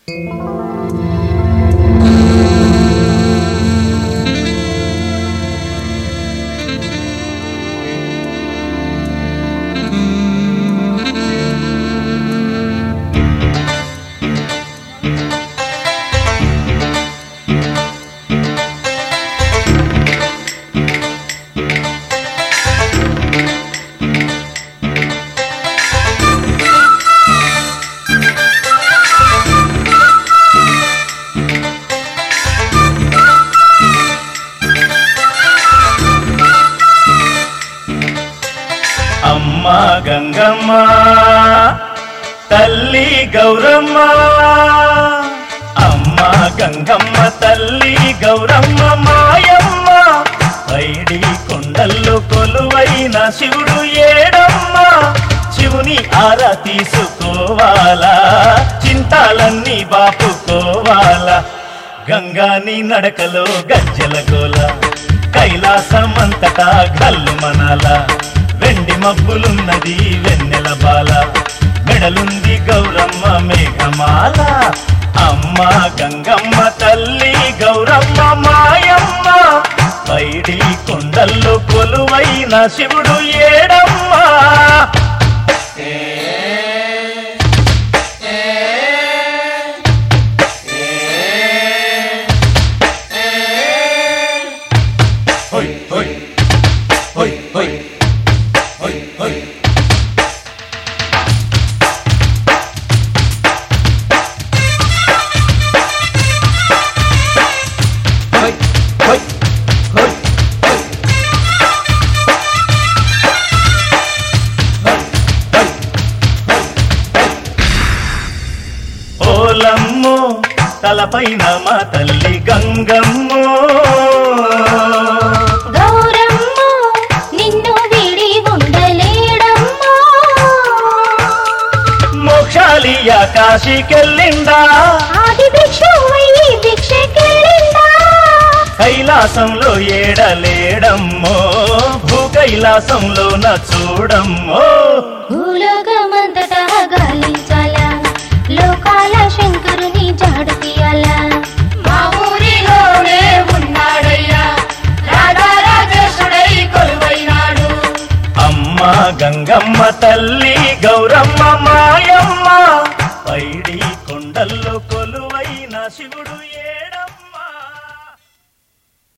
అమ్మ గంగమ్మ తల్లి గౌరమ్మ అమ్మ గంగమ్మ తల్లి గౌరమ్మ మాయమ్మ పైడి కొండల్లో కొలువైన శివుడు ఏడమ్మ శివుని ఆరా తీసుకోవాలా చింతాలన్నీ బాపుకోవాలా గంగాని నడకలో గజ్జల గోల కైలాసమంతటా గల్లు మనాల వెండి మబ్బులున్నది వెన్నెల బాల మెడలుంది గౌరమ్మ మేఘమాల అమ్మ గంగమ్మ తల్లి గౌరమ్మ మాయమ్మ పైడి కొండల్లో కొలువైన శివుడు ఏడమ్మ హోయ్ హోయ్ హోయ్ హోయ్ హోయ్ హోయ్ హోయ్ హోయ్ హోయ్ హోయ్ ఓలమ్మో తలపైన మా తల్లి గంగమ్మో గౌరమ్మ నిన్ను విడి ఉండలేడమ్మా మోక్షాలియ కాశీకెళ్ళిందా ఆది భిక్షువయ్యి భిక్షకెళ్ళిందా కైలాసంలో ఏడలేడమ్మో భూ కైలాసంలోన చూడమ్మో భూలోకమంతటా గాలించాలా లోకాల శంకరుని జాడు తీయాలా మా ఊరిలోనే ఉన్నాడయ్యా రాజారాజేశుడై కొలువైనాడు అమ్మ గంగమ్మ తల్లి గౌరమ్మ